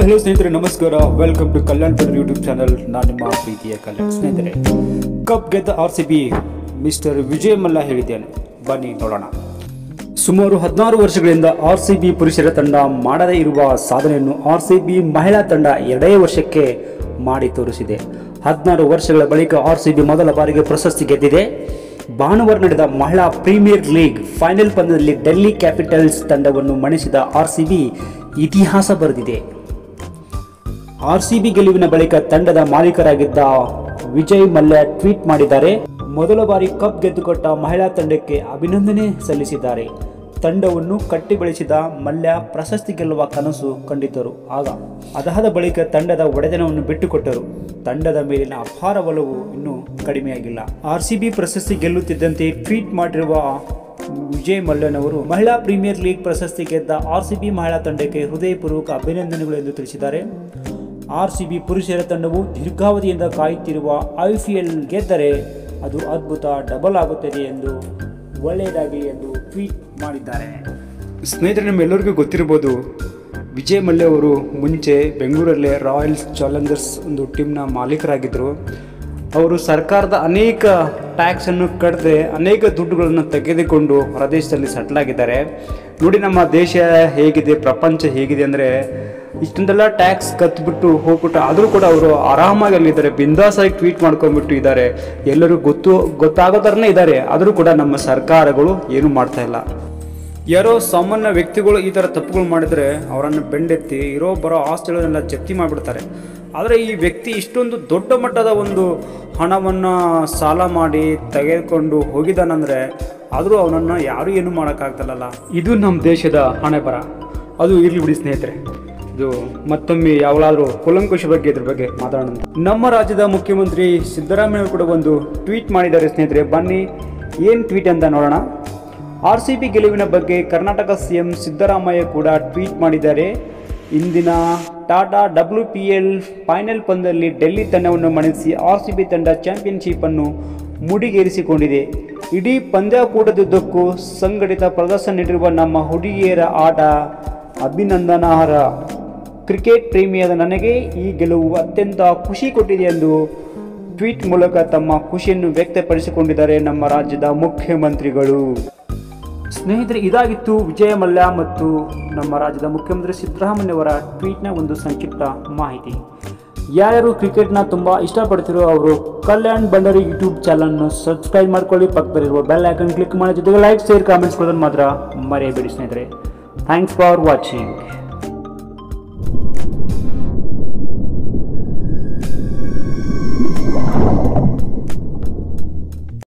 Hello ಸ್ನೇಹಿತರೆ ನಮಸ್ಕಾರ welcome to Kalyan Patel YouTube channel ನಾನು ನಿಮ್ಮ ಪ್ರೀತಿಯ ಕಲ್ಯಾಣ್ ಸ್ನೇಹಿತರೆ ಕಪ್ ಗೆದ್ದ R C B mister Vijay Mallya ಹೇಳಿದ್ದೇನೆ ಬನ್ನಿ ನೋಡೋಣ ಸುಮಾರು ಹದಿನಾರು ವರ್ಷಗಳಿಂದ ಆರ್ ಸಿ ಬಿ ಪುರುಷರ ತಂಡ ಮಾಡದೇ ಇರುವ ಸಾಧನೆಯನ್ನು ಆರ್ ಸಿ ಬಿ ಮಹಿಳಾ ತಂಡ ಎರಡೇ ವರ್ಷಕ್ಕೆ ಮಾಡಿ ತೋರಿಸಿದೆ ಹದಿನಾರು ವರ್ಷಗಳ ಬಳಿಕ ಆರ್ ಸಿ ಬಿ ಮೊದಲ ಬಾರಿಗೆ ಪ್ರಶಸ್ತಿ ಗೆದ್ದಿದೆ ಭಾನುವಾರ ನಡೆದ ಮಹಿಳಾ ಪ್ರೀಮಿಯರ್ ಲೀಗ್ ಫೈನಲ್ ಪಂದ್ಯದಲ್ಲಿ ಡೆಲ್ಲಿ ಕ್ಯಾಪಿಟಲ್ಸ್ ತಂಡವನ್ನು ಮಣಿಸಿದ ಆರ್ ಸಿ ಬಿ ಇತಿಹಾಸ ಬರೆದಿದೆ ಆರ್ ಸಿ ಬಿ ಗೆಲುವಿನ ಬಳಿಕ ತಂಡದ ಮಾಲೀಕರಾಗಿದ್ದ ವಿಜಯ್ ಮಲ್ಯ ಟ್ವೀಟ್ ಮಾಡಿದ್ದಾರೆ ಮೊದಲ ಬಾರಿ ಕಪ್ ಗೆದ್ದುಕೊಟ್ಟ ಮಹಿಳಾ ತಂಡಕ್ಕೆ ಅಭಿನಂದನೆ ಸಲ್ಲಿಸಿದ್ದಾರೆ ತಂಡವನ್ನು ಕಟ್ಟಿ ಬೆಳೆಸಿದ ಮಲ್ಯ ಪ್ರಶಸ್ತಿ ಗೆಲ್ಲುವ ಕನಸು ಕಂಡಿದ್ದರು ಆಗ ಅದಾದ ಬಳಿಕ ತಂಡದ ಒಡೆತನವನ್ನು ಬಿಟ್ಟುಕೊಟ್ಟರು ತಂಡದ ಮೇಲಿನ ಅಪಾರ ಒಲವು ಇನ್ನೂ ಕಡಿಮೆಯಾಗಿಲ್ಲ ಆರ್ ಸಿ ಬಿ ಪ್ರಶಸ್ತಿ ಗೆಲ್ಲುತ್ತಿದ್ದಂತೆ ಟ್ವೀಟ್ ಮಾಡಿರುವ ವಿಜಯ್ ಮಲ್ಯನವರು ಮಹಿಳಾ ಪ್ರೀಮಿಯರ್ ಲೀಗ್ ಪ್ರಶಸ್ತಿ ಗೆದ್ದ ಆರ್ ಸಿ ಬಿ ಮಹಿಳಾ ತಂಡಕ್ಕೆ ಹೃದಯಪೂರ್ವಕ ಅಭಿನಂದನೆಗಳು ಎಂದು ತಿಳಿಸಿದ್ದಾರೆ ಆರ್ ಸಿ ಬಿ ಪುರುಷರ ತಂಡವು ದೀರ್ಘಾವಧಿಯಿಂದ ಕಾಯುತ್ತಿರುವ ಐ ಪಿ ಎಲ್ ಗೆದ್ದರೆ ಅದು ಅದ್ಭುತ ಡಬಲ್ ಆಗುತ್ತದೆ ಎಂದು ಒಳ್ಳೆಯದಾಗಿ ಎಂದು ಟ್ವೀಟ್ ಮಾಡಿದ್ದಾರೆ ಸ್ನೇಹಿತರೆ ನಿಮ್ಮೆಲ್ಲರಿಗೂ ಗೊತ್ತಿರ್ಬೋದು ವಿಜಯ್ ಮಲ್ಯ ಅವರು ಮುಂಚೆ ಬೆಂಗಳೂರಲ್ಲೇ ರಾಯಲ್ಸ್ ಚಾಲೆಂಜರ್ಸ್ ಒಂದು ಟೀಮ್ನ ಮಾಲೀಕರಾಗಿದ್ದರು ಅವರು ಸರ್ಕಾರದ ಅನೇಕ ಟ್ಯಾಕ್ಸನ್ನು ಕಟ್ಟದೆ ಅನೇಕ ದುಡ್ಡುಗಳನ್ನು ತೆಗೆದುಕೊಂಡು ಹೊರದೇಶದಲ್ಲಿ ಸೆಟ್ಲ್ ಆಗಿದ್ದಾರೆ ನೋಡಿ ನಮ್ಮ ದೇಶ ಹೇಗಿದೆ ಪ್ರಪಂಚ ಹೇಗಿದೆ ಅಂದರೆ ಇಷ್ಟೊಂದೆಲ್ಲ ಟ್ಯಾಕ್ಸ್ ಕತ್ಬಿಟ್ಟು ಹೋಗ್ಬಿಟ್ಟು ಆದರೂ ಕೂಡ ಅವರು ಆರಾಮಾಗಿ ಅಲ್ಲಿದ್ದಾರೆ ಬಿಂದಾಸಾಗಿ ಟ್ವೀಟ್ ಮಾಡ್ಕೊಂಡ್ಬಿಟ್ಟು ಇದ್ದಾರೆ ಎಲ್ಲರೂ ಗೊತ್ತು ಗೊತ್ತಾಗೋ ಥರನೇ ಇದ್ದಾರೆ ಆದರೂ ಕೂಡ ನಮ್ಮ ಸರ್ಕಾರಗಳು ಏನೂ ಮಾಡ್ತಾ ಇಲ್ಲ ಯಾರೋ ಸಾಮಾನ್ಯ ವ್ಯಕ್ತಿಗಳು ಈ ಥರ ತಪ್ಪುಗಳು ಮಾಡಿದರೆ ಅವರನ್ನು ಬೆಂಡೆತ್ತಿ ಇರೋ ಬರೋ ಆಸ್ತಿಗಳನ್ನೆಲ್ಲ ಜಪ್ತಿ ಮಾಡಿಬಿಡ್ತಾರೆ ಆದರೆ ಈ ವ್ಯಕ್ತಿ ಇಷ್ಟೊಂದು ದೊಡ್ಡ ಮಟ್ಟದ ಒಂದು ಹಣವನ್ನು ಸಾಲ ಮಾಡಿ ತೆಗೆದುಕೊಂಡು ಹೋಗಿದ್ದಾನಂದರೆ ಆದರೂ ಅವನನ್ನು ಯಾರೂ ಏನೂ ಮಾಡೋಕ್ಕಾಗ್ತಲ್ಲ ಇದು ನಮ್ಮ ದೇಶದ ಹಣೆ ಬರ ಅದು ಇರಲಿ ಬಿಡಿ ಸ್ನೇಹಿತರೆ ಇದು ಮತ್ತೊಮ್ಮೆ ಯಾವಾಗಲಾದರೂ ಕುಲಂಕುಷ ಬಗ್ಗೆ ಇದ್ರ ಬಗ್ಗೆ ಮಾತಾಡೋಣ ಅಂತ. ನಮ್ಮ ರಾಜ್ಯದ ಮುಖ್ಯಮಂತ್ರಿ ಸಿದ್ದರಾಮಯ್ಯ ಅವರು ಕೂಡ ಒಂದು ಟ್ವೀಟ್ ಮಾಡಿದ್ದಾರೆ ಸ್ನೇಹಿತರೆ ಬನ್ನಿ ಏನು ಟ್ವೀಟ್ ಅಂತ ನೋಡೋಣ ಆರ್ ಸಿ ಬಿ ಗೆಲುವಿನ ಬಗ್ಗೆ ಕರ್ನಾಟಕ ಸಿಎಂ ಸಿದ್ದರಾಮಯ್ಯ ಕೂಡ ಟ್ವೀಟ್ ಮಾಡಿದ್ದಾರೆ ಇಂದಿನ Tata W P L final ಪಂದ್ಯದಲ್ಲಿ ಡೆಲ್ಲಿ ತಂಡವನ್ನು ಮಣಿಸಿ ಆರ್ ಸಿ ಬಿ ತಂಡ ಚಾಂಪಿಯನ್ಶಿಪ್ ಅನ್ನು ಮುಡಿಗೇರಿಸಿಕೊಂಡಿದೆ ಇಡೀ ಪಂದ್ಯಾಕೂಟದುದ್ದಕ್ಕೂ ಸಂಘಟಿತ ಪ್ರದರ್ಶನ ನೀಡಿರುವ ನಮ್ಮ ಹುಡುಗಿಯರ ಆಟ ಅಭಿನಂದನಾರ್ಹ ಕ್ರಿಕೆಟ್ ಪ್ರೇಮಿಯಾದ ನನಗೆ ಈ ಗೆಲುವು ಅತ್ಯಂತ ಖುಷಿ ಕೊಟ್ಟಿದೆ ಎಂದು ಟ್ವೀಟ್ ಮೂಲಕ ತಮ್ಮ ಖುಷಿಯನ್ನು ವ್ಯಕ್ತಪಡಿಸಿಕೊಂಡಿದ್ದಾರೆ ನಮ್ಮ ರಾಜ್ಯದ ಮುಖ್ಯಮಂತ್ರಿಗಳು ಸ್ನೇಹಿತರೆ ಇದಾಗಿತ್ತು ವಿಜಯ ಮಲ್ಯ ಮತ್ತು ನಮ್ಮ ರಾಜ್ಯದ ಮುಖ್ಯಮಂತ್ರಿ ಸಿದ್ದರಾಮಯ್ಯವರ ಟ್ವೀಟ್ನ ಒಂದು ಸಂಕ್ಷಿಪ್ತ ಮಾಹಿತಿ ಯಾರ್ಯಾರು ಕ್ರಿಕೆಟ್ನ ತುಂಬ ಇಷ್ಟಪಡ್ತಿರೋ ಅವರು ಕಲ್ಯಾಣ್ ಬಂಡರಿ ಯೂಟ್ಯೂಬ್ ಚಾನಲ್ನ ಸಬ್ಸ್ಕ್ರೈಬ್ ಮಾಡ್ಕೊಳ್ಳಿ ಪಕ್ಕದಲ್ಲಿರುವ ಬೆಲ್ ಐಕನ್ ಕ್ಲಿಕ್ ಮಾಡಿ ಜೊತೆಗೆ ಲೈಕ್ ಶೇರ್ ಕಾಮೆಂಟ್ಸ್ ಕೊಡೋದನ್ನು ಮಾತ್ರ ಮರೆಯಬೇಡಿ ಸ್ನೇಹಿತರೆ ಥ್ಯಾಂಕ್ಸ್ ಫಾರ್ ವಾಚಿಂಗ್